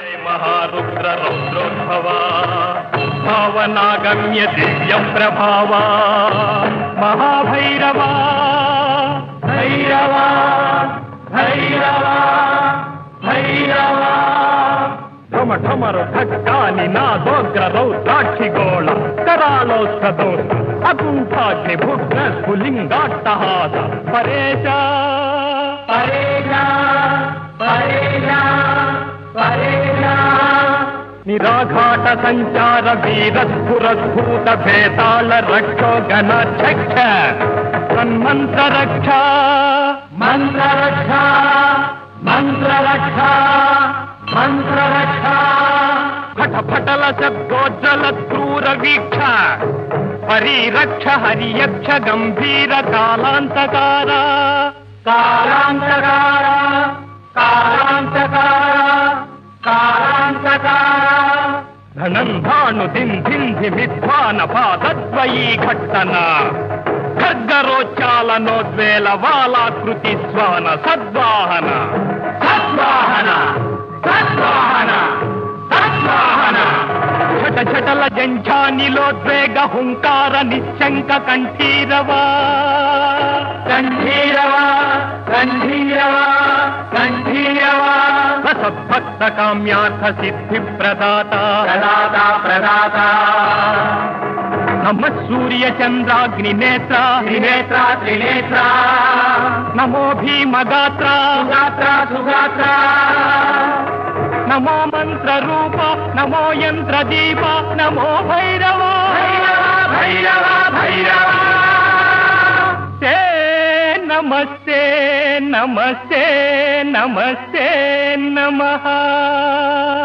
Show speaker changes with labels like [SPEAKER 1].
[SPEAKER 1] జై మహారుద్ర రౌద్రోద్భవా భావనాగమ్య దివ్య ప్రభావా మహాభైరవా భైరవా భైరవా భైరవా ఢమ ఢమరు ఘట్టాని నా దోగ్ర రౌద్రాక్షి గోళ కరాళోత్సదోష అకుంఠాగ్ని భుగ్న స్ఫులింగాట్టహాస పరేశ పరేశ పరేశ పరేశ నిరాఘాట సంచార వీరస్ఫురద్భూత భేతాళ రక్షో గణ చక్ష సన్మంత్ర రక్ష మంత్ర రక్ష మంత్ర రక్ష మంత్ర రక్ష ఫట ఫటల శబ్దోజ్జల క్రూర వీక్ష హరిరక్ష హరియక్ష గంభీర కాలాంతకార కాలాంతకార కాలాంతకార కాలాంతకార ధనంధాను దింధింధి విద్వాన పాదద్వయీ ఘట్టన ఖడ్గరోచ్చాలనోద్వేల వాలాకృతి స్వాన సద్వాహన సద్వాహన సద్వాహన సద్వాహన ఛట ఛటల జంఝానిలోద్వేగ హుంకార నిశంక కంఠీరవా కంఠీరవా కంఠీరవా కంఠీరవా సద్భక్త కామ్యార్థ సిద్ధి ప్రదాత ప్రదాత ప్రదాత నమ సూర్య చంద్రాగ్ని నేత్ర త్రినేత్ర త్రినేత్ర నమో భీమగాత్ర సుగాత్ర సుగాత్ర నమో మంత్ర రూప నమో యంత్ర దీప నమో భైరవ భైరవ భైరవ తే నమస్తే నమస్తే నమస్తే నమః